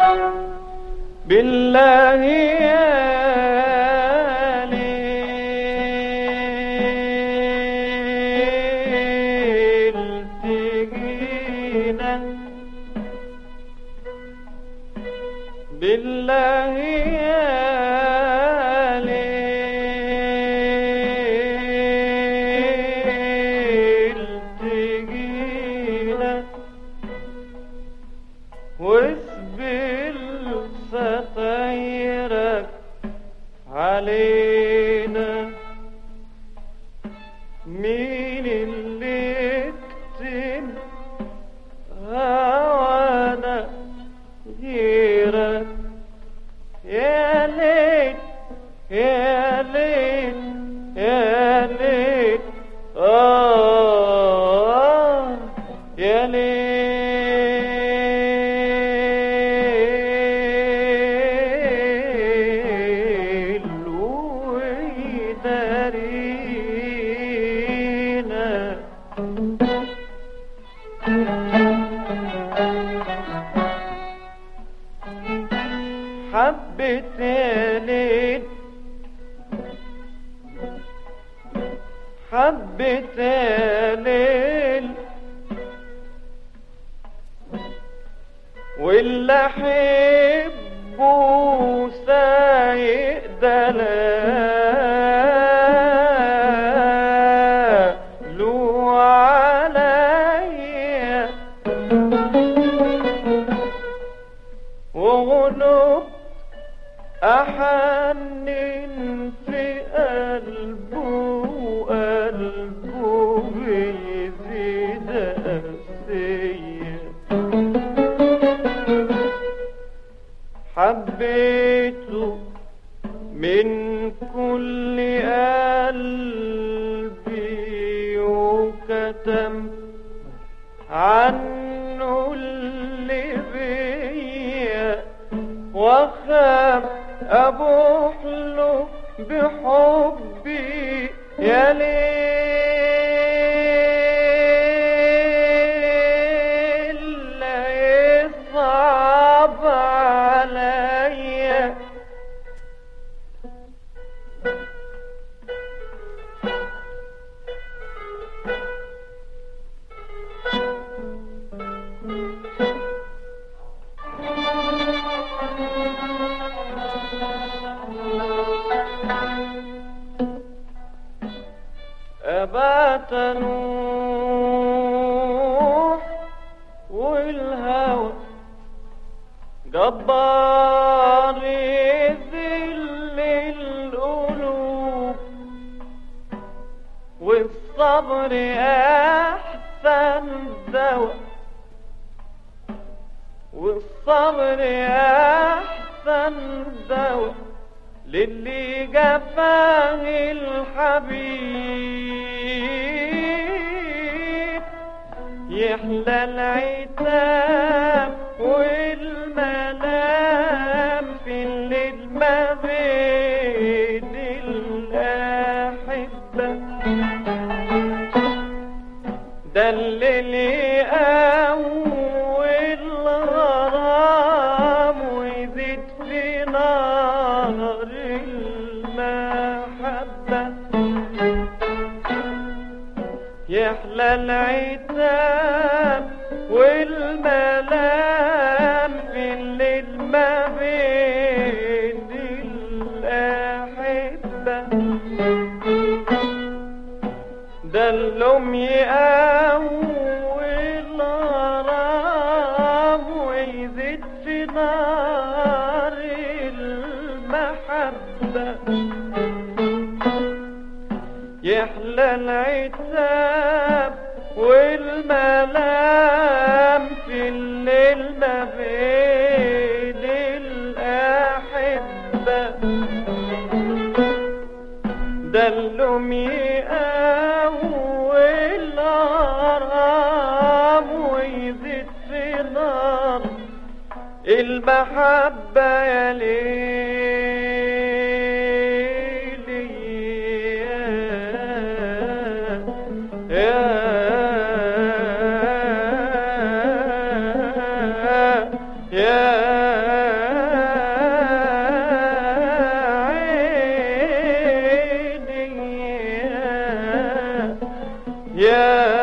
بالله يا ليل تجينا بالله يا ليل تجينا واسبل ستيرك علينا مين اللي يكتم هوانا غيرك يا ليل يا ليل يا ليل آه يا ليل ويدارينا حبة يا ليل حبة يا ليل واللي احبه سايق دلاله عليا وغلب أحنن في قلبه وقلبه بيزيد قسيه حبيته من كل قلبي وكتم عنه اللي بيا واخاف ابوح له بحبي يا ليل لا يصعب عليا أبات نوح والهوى جبار يذل القلوب والصبر أحسن دواء والصبر أحسن دواء للي جفاه الحبيب يحلى العتاب والملام في الليل ما بين الأحبة ده اللي أول غرام ويزيد في نار المحبة يحلى العتاب والملام في الليل ما بين الأحبة ده اللوم يقوي غرام ويزيد في نار المحبة يحلى العتاب والملام في الليل ما بين الأحبة ده اللوم يقوي الغرام ويزيد في نار المحبة يا ليلي يا يا يا